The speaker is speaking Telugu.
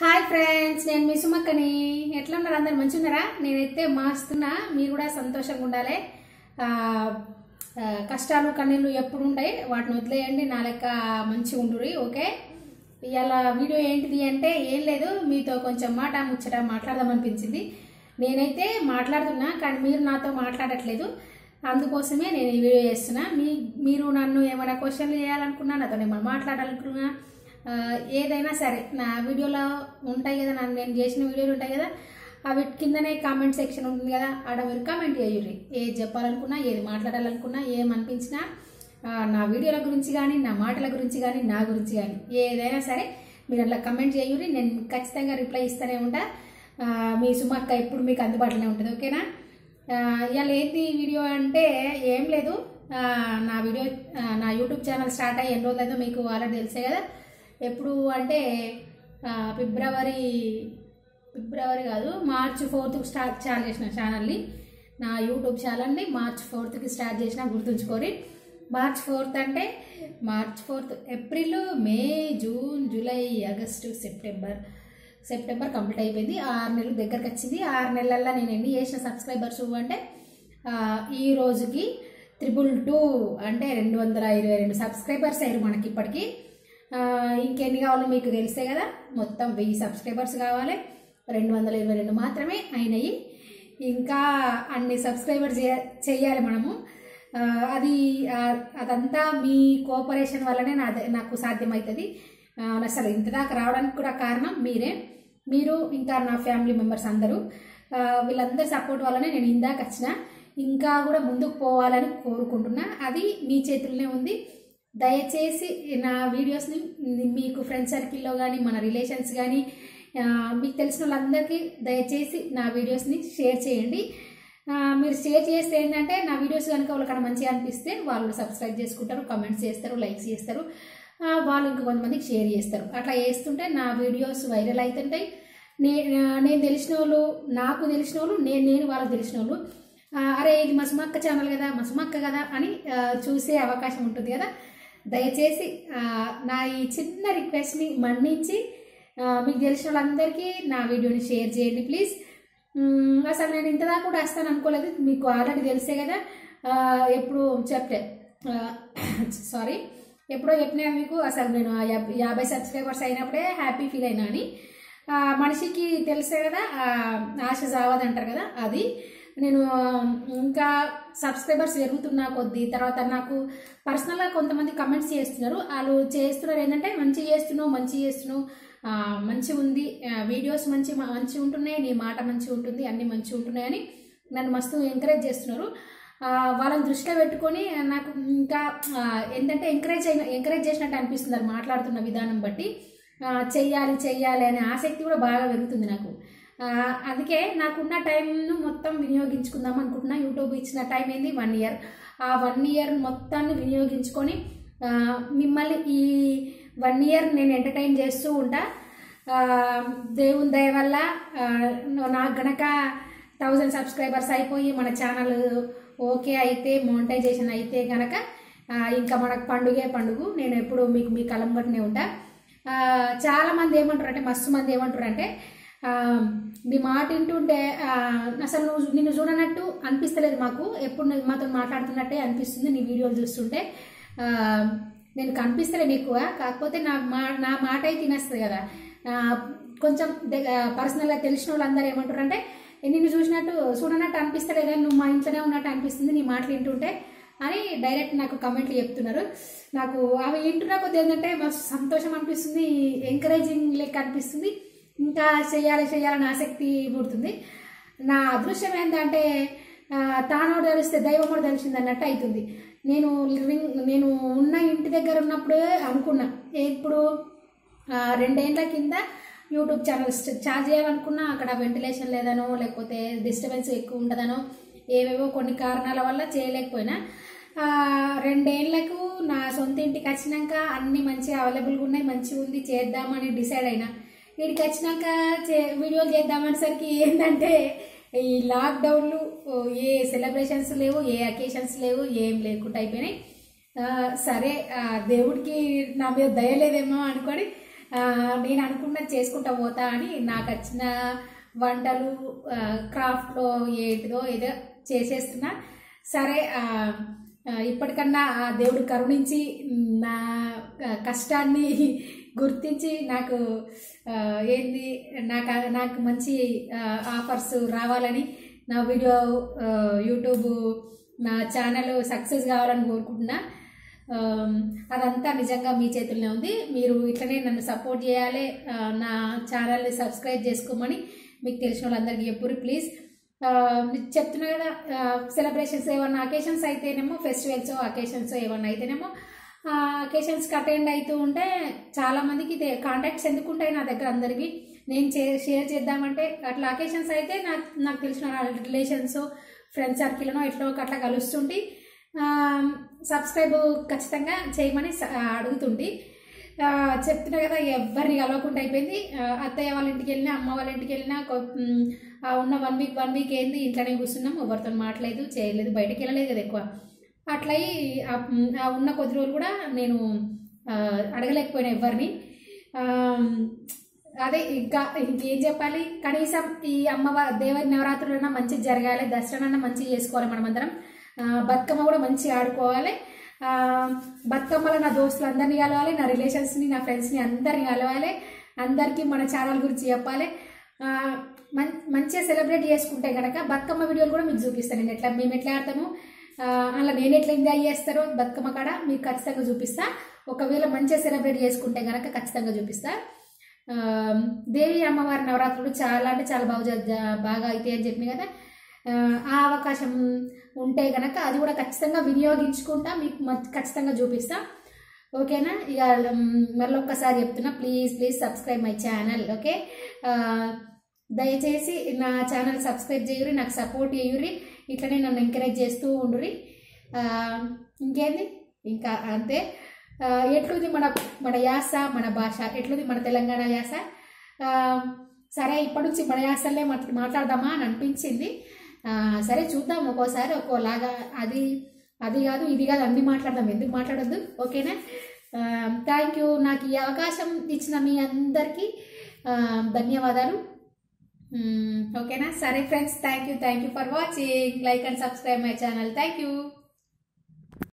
హాయ్ ఫ్రెండ్స్ నేను మీ సుమక్కని ఎట్లా ఉన్నారు అందరు మంచిగా ఉన్నారా నేనైతే మాస్తున్నా మీరు కూడా సంతోషంగా ఉండాలి ఆ, ఆ, కష్టాలు కన్నీళ్ళు ఎప్పుడు ఉంటాయి వాటిని వదిలేయండి నా లెక్క మంచిగా ఉండురి ఓకే ఇవాళ వీడియో ఏంటిది అంటే ఏం లేదు మీతో కొంచెం మాట ముచ్చట మాట్లాడదామనిపించింది నేనైతే మాట్లాడుతున్నా కానీ మీరు నాతో మాట్లాడట్లేదు అందుకోసమే నేను ఈ వీడియో చేస్తున్నా మీ మీరు నన్ను ఏమైనా క్వశ్చన్లు చేయాలనుకున్నా నాతో ఏమైనా మాట్లాడాలనుకున్నా ఆ, ఏదైనా సరే నా వీడియోలో ఉంటాయి కదా నన్ను నేను చేసిన వీడియోలు ఉంటాయి కదా అవి కిందనే కామెంట్ సెక్షన్ ఉంటుంది కదా ఆడ మీరు కామెంట్ చేయుర్రి ఏది చెప్పాలనుకున్నా ఏది మాట్లాడాలనుకున్నా ఏమనిపించినా ఆ, నా వీడియోల గురించి కానీ నా మాటల గురించి కానీ నా గురించి కానీ ఏదైనా సరే మీరు అట్లా కమెంట్ చేయుర్రి నేను ఖచ్చితంగా రిప్లై ఇస్తూనే ఉంటా ఆ, మీ సుమక్క ఎప్పుడు మీకు అందుబాటులోనే ఉంటుంది ఓకేనా ఆ, ఇవాళ ఏంటి వీడియో అంటే ఏం లేదు ఆ, నా వీడియో ఆ, నా యూట్యూబ్ ఛానల్ స్టార్ట్ అయ్యి ఎన్ని రోజులైందో మీకు ఆల్రెడీ తెలిసే కదా ఎప్పుడు అంటే ఆ, ఫిబ్రవరి ఫిబ్రవరి కాదు మార్చ్ ఫోర్త్కి స్టార్ట్ స్టార్ట్ చేసిన ఛానల్ని నా యూట్యూబ్ ఛానల్ని మార్చ్ ఫోర్త్కి స్టార్ట్ చేసిన గుర్తుంచుకోరి మార్చ్ ఫోర్త్ అంటే March fourth April May June July August September September complete అయిపోయింది ఆరు నెలలు దగ్గరకు వచ్చింది ఆరు నెలల్లో నేను ఎన్ని చేసిన సబ్స్క్రైబర్స్ అంటే ఆ, ఈ రోజుకి త్రిబుల్ టూ అంటే రెండు వందల ఇరవై రెండు సబ్స్క్రైబర్స్ అయ్యారు మనకి ఇప్పటికి ఆ, ఇంకెన్ని కావాలో మీకు తెలిసే కదా మొత్తం వెయ్యి సబ్స్క్రైబర్స్ కావాలి రెండు వందల ఇరవై రెండు మాత్రమే అయినాయి ఇంకా అన్ని సబ్స్క్రైబర్స్ చేయ- చేయాలి మనము ఆ, అది ఆ, అదంతా మీ కోఆపరేషన్ వల్లనే నాది నాకు సాధ్యమవుతుంది ఆ, అసలు ఇంత దాకా రావడానికి కూడా కారణం మీరే మీరు ఇంకా నా ఫ్యామిలీ మెంబర్స్ అందరూ ఆ, వీళ్ళందరి సపోర్ట్ వల్లనే నేను ఇందాక వచ్చిన ఇంకా కూడా ముందుకు పోవాలని కోరుకుంటున్నా అది మీ చేతుల్లోనే ఉంది దయచేసి నా వీడియోస్ని మీకు ఫ్రెండ్ సర్కిల్లో కానీ మన రిలేషన్స్ కానీ ఆ, మీకు తెలిసిన వాళ్ళందరికీ దయచేసి నా వీడియోస్ని షేర్ చేయండి ఆ, మీరు షేర్ చేస్తే ఏంటంటే నా వీడియోస్ కనుక వాళ్ళకన్నా మంచిగా అనిపిస్తే వాళ్ళు సబ్స్క్రైబ్ చేసుకుంటారు కమెంట్స్ చేస్తారు లైక్స్ చేస్తారు ఆ, వాళ్ళు ఇంక కొంతమందికి షేర్ చేస్తారు అట్లా చేస్తుంటే నా వీడియోస్ వైరల్ అవుతుంటాయి నే నేను తెలిసిన వాళ్ళు నాకు తెలిసిన వాళ్ళు నేను నేను వాళ్ళకి తెలిసిన వాళ్ళు ఆ, అరే ఇది మా సుమక్క ఛానల్ కదా మా సుమక్క కదా అని ఆ, చూసే అవకాశం ఉంటుంది కదా దయచేసి ఆ, నా ఈ చిన్న రిక్వెస్ట్ని మన్నించి ఆ, మీకు తెలిసిన వాళ్ళందరికీ నా వీడియోని షేర్ చేయండి ప్లీజ్ మ్మ్, అసలు నేను ఇంతదాకా కూడా వస్తాను అనుకోలేదు మీకు ఆల్రెడీ తెలిసే కదా ఆ, ఎప్పుడు చెప్తే సారీ ఎప్పుడో చెప్పినా మీకు అసలు నేను ఆ యాభై యాభై సబ్స్క్రైబర్స్ అయినప్పుడే హ్యాపీ ఫీల్ అయినా అని ఆ, మనిషికి తెలిసే కదా ఆ, ఆశ జావదు అంటారు కదా అది నేను ఇంకా సబ్స్క్రైబర్స్ పెరుగుతున్నా కొద్దీ తర్వాత నాకు పర్సనల్గా కొంతమంది కమెంట్స్ చేస్తున్నారు వాళ్ళు చేస్తున్నారు ఏంటంటే మంచి చేస్తున్నావు మంచి చేస్తున్నావు ఆ, మంచి ఉంది ఆ, వీడియోస్ మంచి మంచి ఉంటున్నాయి నీ మాట మంచి ఉంటుంది అన్నీ మంచి ఉంటున్నాయని నన్ను మస్తు ఎంకరేజ్ చేస్తున్నారు ఆ, వాళ్ళని దృష్టిలో పెట్టుకొని నాకు ఇంకా ఆ, ఏంటంటే ఎంకరేజ్ అయిన ఎంకరేజ్ చేసినట్టు అనిపిస్తుంది వాళ్ళు మాట్లాడుతున్న విధానం బట్టి ఆ, చెయ్యాలి చెయ్యాలి అనే ఆసక్తి కూడా బాగా పెరుగుతుంది నాకు ఆ, అందుకే నాకున్న టైంను మొత్తం వినియోగించుకుందాం అనుకుంటున్నా యూట్యూబ్ ఇచ్చిన టైం ఏంది వన్ ఇయర్ ఆ వన్ ఇయర్ మొత్తాన్ని వినియోగించుకొని ఆ, మిమ్మల్ని ఈ వన్ ఇయర్ నేను ఎంటర్టైన్ చేస్తూ ఉంటా ఆ, దేవుని దయ వల్ల ఆ, నాకు గనక థౌజండ్ సబ్స్క్రైబర్స్ అయిపోయి మన ఛానల్ ఓకే అయితే మోనిటైజేషన్ అయితే గనక ఆ, ఇంకా మనకు పండుగే పండుగ నేను ఎప్పుడు మీకు మీ కలం కట్టునే ఉంటా ఆ, చాలా మంది ఏమంటారు అంటే మస్తు మంది ఏమంటారు అంటే ఆ, మీ మాట వింటుంటే ఆ, అసలు నువ్వు నిన్ను చూడనట్టు అనిపిస్తలేదు మాకు ఎప్పుడు నువ్వు మాతో మాట్లాడుతున్నట్టే అనిపిస్తుంది నీ వీడియోలు చూస్తుంటే ఆ, నేను కనిపిస్తలేను ఎక్కువ కాకపోతే నా మా నా మాట అయితే తినేస్తుంది కదా ఆ, కొంచెం పర్సనల్గా తెలిసిన వాళ్ళందరూ ఏమంటారు అంటే నిన్ను చూసినట్టు చూడనట్టు అనిపిస్తలేదు నువ్వు మా ఇంట్లోనే ఉన్నట్టు అనిపిస్తుంది నీ మాటలు వింటుంటే అని డైరెక్ట్ నాకు కమెంట్లు చెప్తున్నారు నాకు అవి వింటున్నా కొద్ది ఏంటంటే మస్తు సంతోషం అనిపిస్తుంది ఎంకరేజింగ్ లెక్క అనిపిస్తుంది ఇంకా చేయాలి చేయాలని ఆసక్తి పుడుతుంది నా అదృశ్యం ఏంటంటే ఆ, తానోడు తెలిస్తే దైవముడు తెలిసింది అన్నట్టు అవుతుంది నేను లివింగ్ నేను ఉన్న ఇంటి దగ్గర ఉన్నప్పుడే అనుకున్నా ఇప్పుడు ఆ, రెండేళ్ల కింద యూట్యూబ్ ఛానల్ స్టార్ట్ చేయాలనుకున్నా అక్కడ వెంటిలేషన్ లేదనో లేకపోతే డిస్టర్బెన్స్ ఎక్కువ ఉండదనో ఏవేవో కొన్ని కారణాల వల్ల చేయలేకపోయినా ఆ, రెండేళ్లకు నా సొంత ఇంటికి వచ్చినాక అన్ని మంచిగా అవైలబుల్గా ఉన్నాయి మంచిగా ఉంది చేద్దామని డిసైడ్ అయినా వీడికి వచ్చినాక చే వీడియోలు చేద్దామనేసరికి ఏంటంటే ఈ లాక్డౌన్లు ఓ, ఏ సెలబ్రేషన్స్ లేవు ఏ అకేషన్స్ లేవు ఏం లేకుండా అయిపోయినాయి ఆ, సరే ఆ, దేవుడికి నా మీద దయ లేదేమో అనుకొని ఆ, నేను అనుకున్నది చేసుకుంటా పోతా అని నాకు వచ్చిన వంటలు ఆ, క్రాఫ్ట్లో ఏటిదో ఏదో చేసేస్తున్నా సరే ఆ, ఆ, ఇప్పటికన్నా ఆ దేవుడు కరుణించి నా ఆ, కష్టాన్ని గుర్తించి నాకు ఆ, ఏంది నాకు నాకు మంచి ఆఫర్స్ రావాలని నా వీడియో ఆ, యూట్యూబ్ నా ఛానల్ సక్సెస్ కావాలని కోరుకుంటున్నా ఆమ్, అదంతా నిజంగా మీ చేతుల్లోనే ఉంది మీరు ఇట్లనే నన్ను సపోర్ట్ చేయాలి ఆ, నా ఛానల్ని సబ్స్క్రైబ్ చేసుకోమని మీకు తెలిసిన వాళ్ళందరికీ చెప్పురు ప్లీజ్ చెప్తున్నా కదా సెలబ్రేషన్స్ ఏమన్నా అకేషన్స్ అయితేనేమో ఫెస్టివల్స్ అకేషన్స్ ఏమన్నా అయితేనేమో అకేషన్స్కి అటెండ్ అవుతూ ఉంటే చాలా మందికి కాంటాక్ట్స్ ఎందుకు ఉంటాయి నా దగ్గర అందరికీ నేను చే షేర్ చేద్దామంటే అట్లా అకేషన్స్ అయితే నాకు నాకు తెలిసిన రిలేషన్స్ ఫ్రెండ్ సర్కిల్నో ఎట్లా ఒక అట్లా కలుస్తుంటే సబ్స్క్రైబ్ ఖచ్చితంగా చేయమని స- అడుగుతుంటే ఆ, చెప్తున్నా కదా ఎవరిని కలవకుండా అయిపోయింది ఆ, అత్తయ్య వాళ్ళ ఇంటికి వెళ్ళినా అమ్మ వాళ్ళ ఇంటికి వెళ్ళినా కొ- మ్, ఆ ఉన్న వన్ వీక్ వన్ వీక్ ఏంది ఇంట్లోనే కూర్చున్నాం ఎవరితో మాట్లాడలేదు చేయలేదు బయటకు వెళ్ళలేదు కదా ఎక్కువ అట్లా అయి ఆ మ్, ఆ ఉన్న కొద్ది రోజులు కూడా నేను ఆ, అడగలేకపోయినా ఎవరిని ఆ, అదే ఇంకా ఇంకేం చెప్పాలి కనీసం ఈ అమ్మవారి దేవరి నవరాత్రులన్నా మంచిగా జరగాలి దసరానన్నా మంచిగా చేసుకోవాలి మనమందరం ఆ, బతుకమ్మ కూడా మంచిగా ఆడుకోవాలి ఆ, బతుకమ్మలో నా దోస్తులందరినీ కలవాలి నా రిలేషన్స్ని నా ఫ్రెండ్స్ని అందరిని కలవాలి అందరికీ మన ఛానల్ గురించి చెప్పాలి ఆ, మం మంచిగా సెలబ్రేట్ చేసుకుంటే కనుక బతుకమ్మ వీడియోలు కూడా మీకు చూపిస్తాను నేను ఎట్లా మేము ఎట్లా ఆడతాము ఆ, అలా నేను ఎట్లా ఎంజాయ్ చేస్తారో బతుకమ్మ కాడ మీకు ఖచ్చితంగా చూపిస్తా ఒకవేళ మంచిగా సెలబ్రేట్ చేసుకుంటే కనుక ఖచ్చితంగా చూపిస్తా ఆ, దేవి అమ్మవారి నవరాత్రులు చాలా అంటే చాలా బాగా జ- జ- బాగా అవుతాయి అని చెప్పిన కదా ఆ, ఆ అవకాశం ఉంటే గనక అది కూడా ఖచ్చితంగా వినియోగించుకుంటా మీకు మ- ఖచ్చితంగా చూపిస్తా ఓకేనా ఇక మ్, మళ్ళీ ఒక్కసారి చెప్తున్నా please please subscribe my channel okay ఆ, దయచేసి నా ఛానల్ సబ్స్క్రైబ్ చేయురి నాకు సపోర్ట్ చేయురి ఇట్లనే నన్ను ఎంకరేజ్ చేస్తూ ఉండురి ఆ, ఇంకేంది ఇంకా అంతే ఆ, ఎట్లుంది మన మన యాస మన భాష ఎట్లుంది మన తెలంగాణ యాస ఆ, సరే ఇప్పటి నుంచి మన యాసలే మాట్- మాట్లాడదామా అని అనిపించింది ఆ, సరే చూద్దాం ఒక్కోసారి ఒక్కోలాగా అది అది కాదు ఇది కాదు అన్ని మాట్లాడదాం ఎందుకు మాట్లాడొద్దు ఓకేనా థ్యాంక్ యూ నాకు ఈ అవకాశం ఇచ్చిన మీ అందరికీ ఆ, ధన్యవాదాలు మ్మ్, ఓకేనా సరే friends thank you thank you for watching like and subscribe my channel thank you